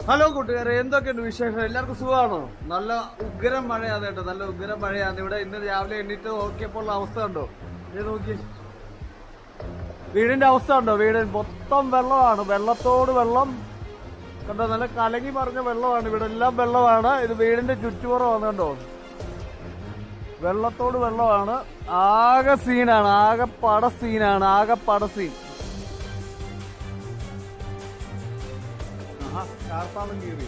hello കൂട്ടുകാരെ എന്തൊക്കെയുണ്ട് വിശേഷം എല്ലാവർക്കും സുഖമാണോ നല്ല ഉഗ്രം മഴയാണ് കേട്ടോ നല്ല ഉഗ്രം മഴയാണ് ഇവിടെ ഇന്ന് രാവിലെ എണ്ണീറ്റ് നോക്കിയപ്പോൾ ഉള്ള അവസ്ഥ ഉണ്ടോ ഇത് നോക്കി വീടിന്റെ അവസ്ഥ ഉണ്ടോ വീട് മൊത്തം വെള്ളമാണ് വെള്ളത്തോട് വെള്ളം കണ്ടോ നല്ല കലങ്ങി പറഞ്ഞ വെള്ളമാണ് ഇവിടെ എല്ലാം വെള്ളമാണ് ഇത് വീടിന്റെ ചുറ്റുപുറമാണ് കണ്ടോ വെള്ളത്തോട് വെള്ളമാണ് ആകെ സീനാണ് ആകെ പട സീനാണ് ആകെ പട സീൻ ആഹാ, കാർത്താളം കീറി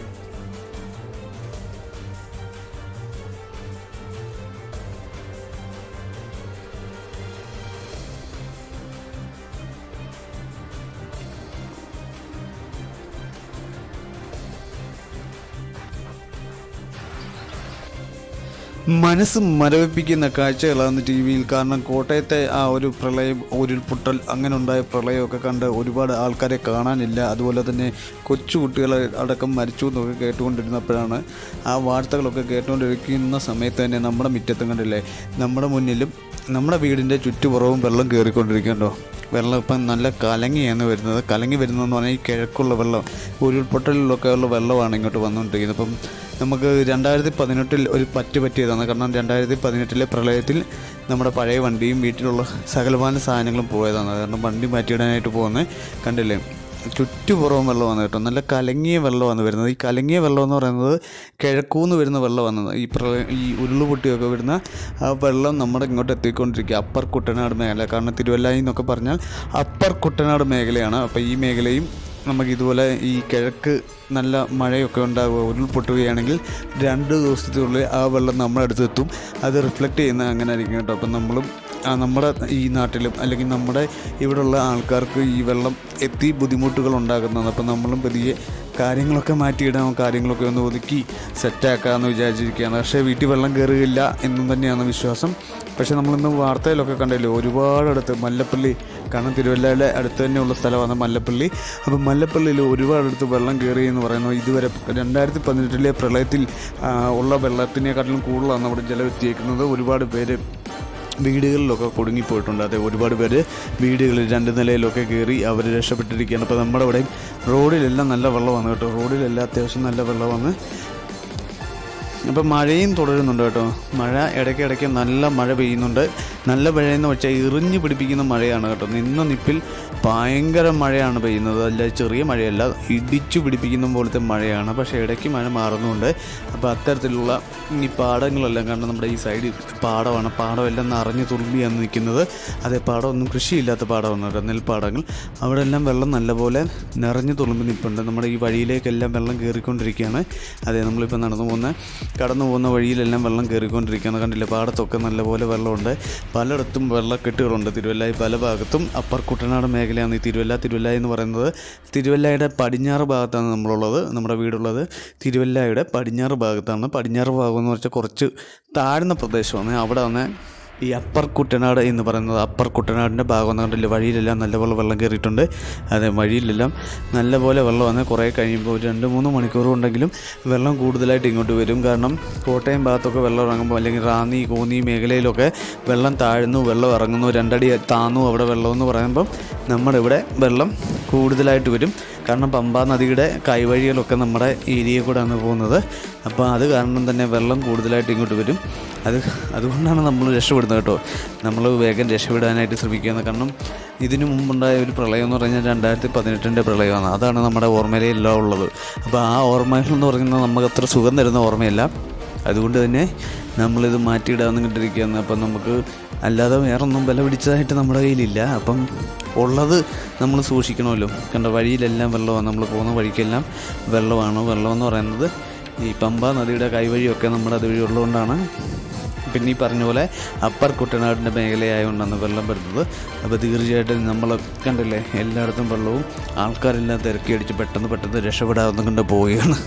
മനസ്സ് മരവിപ്പിക്കുന്ന കാഴ്ചകളാണ് ടി വിയിൽ കാരണം കോട്ടയത്തെ ആ ഒരു പ്രളയം ഉരുൾപൊട്ടൽ അങ്ങനെ ഉണ്ടായ പ്രളയമൊക്കെ കണ്ട് ഒരുപാട് ആൾക്കാരെ കാണാനില്ല അതുപോലെ തന്നെ കൊച്ചുകുട്ടികൾ അടക്കം മരിച്ചു എന്നൊക്കെ കേട്ടുകൊണ്ടിരുന്നപ്പോഴാണ് ആ വാർത്തകളൊക്കെ കേട്ടുകൊണ്ടിരിക്കുന്ന സമയത്ത് തന്നെ നമ്മുടെ മുറ്റത്തും കണ്ടില്ലേ നമ്മുടെ മുന്നിലും നമ്മുടെ വീടിൻ്റെ ചുറ്റുപുറവും വെള്ളം കയറിക്കൊണ്ടിരിക്കുന്നുണ്ടോ വെള്ളം ഇപ്പം നല്ല കലങ്ങിയാണ് വരുന്നത് കലങ്ങി വരുന്നതെന്ന് പറഞ്ഞാൽ ഈ കിഴക്കുള്ള വെള്ളം ഉരുൾപൊട്ടലിലൊക്കെ ഉള്ള വെള്ളമാണ് ഇങ്ങോട്ട് വന്നുകൊണ്ടിരിക്കുന്നത് അപ്പം നമുക്ക് രണ്ടായിരത്തി പതിനെട്ടിൽ ഒരു പറ്റ് പറ്റിയതാണ് കാരണം രണ്ടായിരത്തി പതിനെട്ടിലെ പ്രളയത്തിൽ നമ്മുടെ പഴയ വണ്ടിയും വീട്ടിലുള്ള സകലമാന സാധനങ്ങളും പോയതാണ് കാരണം വണ്ടി മാറ്റിയിടാനായിട്ട് പോകുന്നത് കണ്ടില്ലേ ചുറ്റുപുറവും വെള്ളമാണ് കേട്ടോ നല്ല കലങ്ങിയ വെള്ളമാണ് വരുന്നത് ഈ കലങ്ങിയ വെള്ളം എന്ന് പറയുന്നത് കിഴക്കൂന്ന് വരുന്ന വെള്ളമാണ് ഈ പ്രളയം ഈ ഉരുളുപൊട്ടിയൊക്കെ വരുന്ന ആ വെള്ളം നമ്മുടെ ഇങ്ങോട്ട് എത്തിക്കൊണ്ടിരിക്കുക അപ്പർ കുട്ടനാട് മേഖല കാരണം തിരുവല്ലായി എന്നൊക്കെ പറഞ്ഞാൽ അപ്പർ കുട്ടനാട് മേഖലയാണ് അപ്പോൾ ഈ മേഖലയും നമുക്ക് ഇതുപോലെ ഈ കിഴക്ക് നല്ല മഴയൊക്കെ ഉണ്ടാകുക ഉരുൾപൊട്ടുകയാണെങ്കിൽ രണ്ട് ദിവസത്തിനുള്ളിൽ ആ വെള്ളം നമ്മുടെ അടുത്തെത്തും അത് റിഫ്ലക്റ്റ് ചെയ്യുന്ന അങ്ങനെ ആയിരിക്കും കേട്ടോ അപ്പം നമ്മളും ആ നമ്മുടെ ഈ നാട്ടിലും അല്ലെങ്കിൽ നമ്മുടെ ഇവിടെയുള്ള ആൾക്കാർക്ക് ഈ വെള്ളം എത്തി ബുദ്ധിമുട്ടുകൾ ഉണ്ടാകുന്നതാണ് അപ്പം നമ്മളും പതിയെ കാര്യങ്ങളൊക്കെ മാറ്റിയിടാം കാര്യങ്ങളൊക്കെ ഒന്ന് ഒതുക്കി സെറ്റാക്കാമെന്ന് വിചാരിച്ചിരിക്കുകയാണ് പക്ഷേ വീട്ടിൽ വെള്ളം കയറുകയില്ല എന്നും തന്നെയാണ് വിശ്വാസം പക്ഷേ നമ്മളിന്ന് വാർത്തയിലൊക്കെ കണ്ടല്ലോ ഒരുപാടടുത്ത് മല്ലപ്പള്ളി കാരണം തിരുവല്ലയുടെ അടുത്ത് തന്നെയുള്ള സ്ഥലമാണ് മല്ലപ്പള്ളി അപ്പോൾ മല്ലപ്പള്ളിയിൽ ഒരുപാടടുത്ത് വെള്ളം കയറി എന്ന് പറയുന്നത് ഇതുവരെ രണ്ടായിരത്തി പതിനെട്ടിലെ പ്രളയത്തിൽ ആ, ഉള്ള വെള്ളത്തിനെക്കാട്ടിലും കൂടുതലാണ് അവിടെ ജലം എത്തിയേക്കുന്നത് ഒരുപാട് പേര് വീടുകളിലൊക്കെ കുടുങ്ങിപ്പോയിട്ടുണ്ട് അതെ ഒരുപാട് പേര് വീടുകളിൽ രണ്ട് നിലയിലൊക്കെ കയറി അവർ രക്ഷപ്പെട്ടിരിക്കുകയാണ് അപ്പോൾ നമ്മുടെ ഇവിടെ റോഡിലെല്ലാം നല്ല വെള്ളമാണ് കേട്ടോ റോഡിലെല്ലാം അത്യാവശ്യം നല്ല വെള്ളമാണ് അപ്പം മഴയും തുടരുന്നുണ്ട് കേട്ടോ മഴ ഇടയ്ക്കിടയ്ക്ക് നല്ല മഴ പെയ്യുന്നുണ്ട് നല്ല മഴയെന്ന് വെച്ചാൽ എറിഞ്ഞു പിടിപ്പിക്കുന്ന മഴയാണ് കേട്ടോ നിന്ന നിപ്പിൽ ഭയങ്കര മഴയാണ് പെയ്യുന്നത് അല്ല ചെറിയ മഴയല്ല ഇടിച്ചു പിടിപ്പിക്കുന്ന പോലത്തെ മഴയാണ് പക്ഷേ ഇടയ്ക്ക് മഴ മാറുന്നുണ്ട് അപ്പോൾ അത്തരത്തിലുള്ള ഈ പാടങ്ങളെല്ലാം കാരണം നമ്മുടെ ഈ സൈഡിൽ പാടമാണ് പാടമെല്ലാം നിറഞ്ഞു തുളുമ്പിയാണ് നിൽക്കുന്നത് അതേ പാടമൊന്നും കൃഷിയില്ലാത്ത പാടമാണ് കേട്ടോ നെൽപ്പാടങ്ങൾ അവിടെ എല്ലാം വെള്ളം നല്ലപോലെ നിറഞ്ഞു തുളുമ്പി നിൽപ്പുണ്ട് നമ്മുടെ ഈ വഴിയിലേക്കെല്ലാം വെള്ളം കയറിക്കൊണ്ടിരിക്കുകയാണ് അതെ നമ്മളിപ്പോൾ നടന്നു പോകുന്ന കടന്നു പോകുന്ന വഴിയിലെല്ലാം വെള്ളം കയറിക്കൊണ്ടിരിക്കുകയാണ് കണ്ടില്ലേ പാടത്തൊക്കെ നല്ലപോലെ വെള്ളമുണ്ട് പലയിടത്തും വെള്ളക്കെട്ടുകളുണ്ട് തിരുവല്ലായി പല ഭാഗത്തും അപ്പർ കുട്ടനാട് മേഖലയാണ് ഈ തിരുവല്ല തിരുവല്ല എന്ന് പറയുന്നത് തിരുവല്ലയുടെ പടിഞ്ഞാറ് ഭാഗത്താണ് നമ്മളുള്ളത് നമ്മുടെ വീടുള്ളത് തിരുവല്ലയുടെ പടിഞ്ഞാറ് ഭാഗത്താണ് പടിഞ്ഞാറ് ഭാഗം എന്ന് വെച്ചാൽ കുറച്ച് താഴ്ന്ന പ്രദേശമാണ് അവിടെ വന്ന് ഈ അപ്പർ കുട്ടനാട് എന്ന് പറയുന്നത് അപ്പർ കുട്ടനാടിൻ്റെ ഭാഗം എന്ന് കണ്ടില്ലേ വഴിയിലെല്ലാം നല്ലപോലെ വെള്ളം കയറിയിട്ടുണ്ട് അതെ വഴിയിലെല്ലാം നല്ലപോലെ വെള്ളം വന്ന് കുറേ കഴിയുമ്പോൾ ഒരു രണ്ട് മൂന്ന് മണിക്കൂർ ഉണ്ടെങ്കിലും വെള്ളം കൂടുതലായിട്ട് ഇങ്ങോട്ട് വരും കാരണം കോട്ടയം ഭാഗത്തൊക്കെ വെള്ളം ഇറങ്ങുമ്പോൾ അല്ലെങ്കിൽ റാന്നി കോന്നി മേഖലയിലൊക്കെ വെള്ളം താഴ്ന്നു വെള്ളം ഇറങ്ങുന്നു രണ്ടടി താന്നു അവിടെ വെള്ളം എന്ന് പറയുമ്പം നമ്മുടെ ഇവിടെ വെള്ളം കൂടുതലായിട്ട് വരും കാരണം പമ്പാ നദിയുടെ കൈവഴികളൊക്കെ നമ്മുടെ ഏരിയയിൽ കൂടെയാണ് പോകുന്നത് അപ്പോൾ അത് കാരണം തന്നെ വെള്ളം കൂടുതലായിട്ട് ഇങ്ങോട്ട് വരും അത് അതുകൊണ്ടാണ് നമ്മൾ രക്ഷപ്പെടുന്നത് കേട്ടോ നമ്മൾ വേഗം രക്ഷപ്പെടാനായിട്ട് ശ്രമിക്കുന്നത് കാരണം ഇതിനു മുമ്പുണ്ടായ ഒരു പ്രളയം എന്ന് പറഞ്ഞാൽ രണ്ടായിരത്തി പതിനെട്ടിൻ്റെ പ്രളയമാണ് അതാണ് നമ്മുടെ ഓർമ്മയിലെല്ലാം ഉള്ളത് അപ്പോൾ ആ ഓർമ്മകൾ എന്ന് പറയുന്നത് നമുക്ക് അത്ര സുഖം തരുന്ന ഓർമ്മയല്ല അതുകൊണ്ട് തന്നെ നമ്മളിത് മാറ്റിയിടാമെന്ന് കണ്ടിരിക്കുകയാണ് അപ്പം നമുക്ക് അല്ലാതെ വേറൊന്നും വില പിടിച്ചതായിട്ട് നമ്മുടെ കയ്യിലില്ല അപ്പം ഉള്ളത് നമ്മൾ സൂക്ഷിക്കണമല്ലോ കണ്ട വഴിയിലെല്ലാം വെള്ളമാണ് നമ്മൾ പോകുന്ന വഴിക്കെല്ലാം വെള്ളമാണ് വെള്ളമെന്ന് പറയുന്നത് ഈ പമ്പ നദിയുടെ കൈവഴിയൊക്കെ നമ്മുടെ അതുവഴി ഉള്ളതുകൊണ്ടാണ് പിന്നെ ഈ പറഞ്ഞ പോലെ അപ്പർ കുട്ടനാടിൻ്റെ മേഖലയായതുകൊണ്ടാണ് വെള്ളം വരുന്നത് അപ്പോൾ തീർച്ചയായിട്ടും നമ്മൾ കണ്ടില്ലേ എല്ലായിടത്തും വെള്ളവും ആൾക്കാരെല്ലാം തിരക്കി അടിച്ച് പെട്ടെന്ന് പെട്ടെന്ന് രക്ഷപ്പെടാവുന്ന കൊണ്ട് പോവുകയാണ്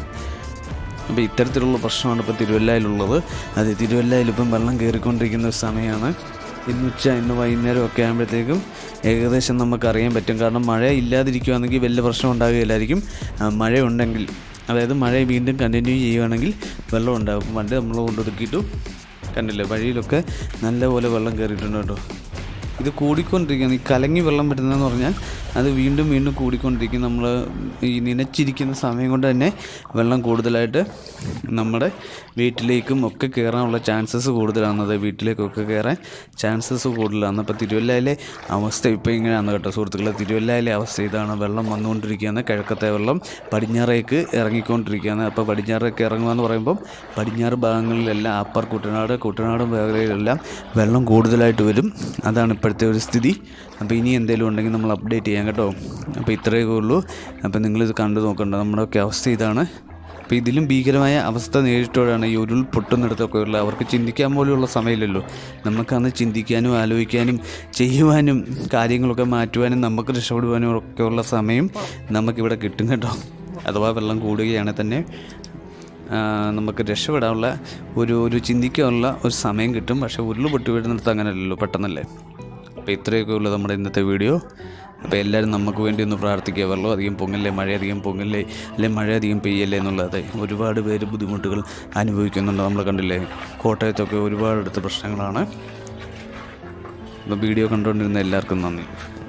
അപ്പോൾ ഇത്തരത്തിലുള്ള പ്രശ്നമാണ് ഇപ്പോൾ തിരുവല്ലയിലുള്ളത് അത് തിരുവല്ലയിൽ ഇപ്പം വെള്ളം കയറിക്കൊണ്ടിരിക്കുന്ന ഒരു സമയമാണ് ഇന്ന് ഉച്ച ഇന്ന് വൈകുന്നേരം ഒക്കെ ആകുമ്പോഴത്തേക്കും ഏകദേശം നമുക്ക് അറിയാൻ പറ്റും കാരണം മഴ ഇല്ലാതിരിക്കുകയാണെങ്കിൽ വലിയ പ്രശ്നം ഉണ്ടാകുകയില്ലായിരിക്കും ആ, മഴയുണ്ടെങ്കിൽ അതായത് മഴ വീണ്ടും കണ്ടിന്യൂ ചെയ്യുകയാണെങ്കിൽ വെള്ളം ഉണ്ടാകും വണ്ടി നമ്മൾ കൊണ്ടൊതുക്കിയിട്ടു കണ്ടില്ലേ വഴിയിലൊക്കെ നല്ലപോലെ വെള്ളം കയറിയിട്ടുണ്ട് കേട്ടോ ഇത് കൂടിക്കൊണ്ടിരിക്കുകയാണ് ഈ കലങ്ങി വെള്ളം വരുന്നതെന്ന് പറഞ്ഞാൽ അത് വീണ്ടും വീണ്ടും കൂടിക്കൊണ്ടിരിക്കും നമ്മൾ ഈ നനച്ചിരിക്കുന്ന സമയം കൊണ്ട് തന്നെ വെള്ളം കൂടുതലായിട്ട് നമ്മുടെ വീട്ടിലേക്കും ഒക്കെ കയറാനുള്ള ചാൻസസ് കൂടുതലാണ് അത് വീട്ടിലേക്കൊക്കെ കയറാൻ ചാൻസസ് കൂടുതലാണ് അപ്പോൾ തിരുവല്ലയിലെ അവസ്ഥ ഇപ്പോൾ ഇങ്ങനെയാണ് കേട്ടോ സുഹൃത്തുക്കളെ തിരുവല്ലയിലെ അവസ്ഥ ഇതാണ് വെള്ളം വന്നുകൊണ്ടിരിക്കുകയാണ് കിഴക്കത്തെ വെള്ളം പടിഞ്ഞാറേക്ക് ഇറങ്ങിക്കൊണ്ടിരിക്കുകയാണ് അപ്പോൾ പടിഞ്ഞാറേക്ക് ഇറങ്ങുക എന്ന് പറയുമ്പം പടിഞ്ഞാറ് ഭാഗങ്ങളിലെല്ലാം അപ്പർ കുട്ടനാട് കുട്ടനാട് മേഖലയിലെല്ലാം വെള്ളം കൂടുതലായിട്ട് വരും അതാണ് ഇപ്പോഴത്തെ ഒരു സ്ഥിതി അപ്പോൾ ഇനി എന്തെങ്കിലും ഉണ്ടെങ്കിൽ നമ്മൾ അപ്ഡേറ്റ് ചെയ്യാം കേട്ടോ അപ്പോൾ ഇത്രയൊക്കെ ഉള്ളൂ അപ്പോൾ നിങ്ങളിത് കണ്ടു നോക്കണ്ട നമ്മുടെയൊക്കെ അവസ്ഥ ഇതാണ് അപ്പോൾ ഇതിലും ഭീകരമായ അവസ്ഥ നേരിട്ടോടാണ് ഈ ഉരുൾ പൊട്ടുന്നിടത്തൊക്കെ ഉള്ള അവർക്ക് ചിന്തിക്കാൻ പോലെയുള്ള സമയമില്ലല്ലോ നമുക്കന്ന് ചിന്തിക്കാനും ആലോചിക്കാനും ചെയ്യുവാനും കാര്യങ്ങളൊക്കെ മാറ്റുവാനും നമുക്ക് രക്ഷപ്പെടുവാനും ഒക്കെ ഉള്ള സമയം നമുക്കിവിടെ കിട്ടും കേട്ടോ അഥവാ വെള്ളം കൂടുകയാണെങ്കിൽ തന്നെ ആ, നമുക്ക് രക്ഷപ്പെടാനുള്ള ഒരു ഒരു ചിന്തിക്കാനുള്ള ഒരു സമയം കിട്ടും പക്ഷേ ഉരുൾ പൊട്ടി വീഴുന്നിടത്ത് അങ്ങനെയല്ലല്ലോ പെട്ടെന്നല്ലേ അപ്പോൾ ഇത്രയൊക്കെ ഉള്ളൂ നമ്മുടെ ഇന്നത്തെ വീഡിയോ അപ്പോൾ എല്ലാവരും നമുക്ക് വേണ്ടി ഒന്ന് പ്രാർത്ഥിക്കുക വെള്ളം അധികം പൊങ്ങല്ലേ മഴ അധികം പൊങ്ങല്ലേ അല്ലെ മഴ അധികം പെയ്യല്ലേ എന്നുള്ളത് ഒരുപാട് പേര് ബുദ്ധിമുട്ടുകൾ അനുഭവിക്കുന്നുണ്ട് നമ്മൾ കണ്ടില്ലേ കോട്ടയത്തൊക്കെ ഒരുപാട് അടുത്ത പ്രശ്നങ്ങളാണ് അപ്പോൾ വീഡിയോ കണ്ടുകൊണ്ടിരുന്ന എല്ലാവർക്കും നന്ദി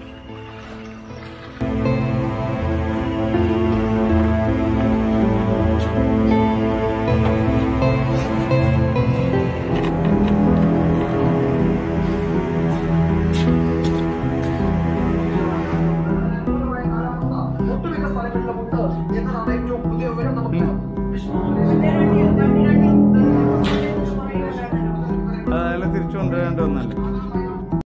ഒട്ടുമിക്ക സ്ഥലങ്ങളിലും ഉണ്ട് എന്നതാണ് ഏറ്റവും പുതിയ വിവരം നമുക്ക് അതെല്ലാം തിരിച്ചു കൊണ്ടുവരേണ്ട ഒന്നല്ലേ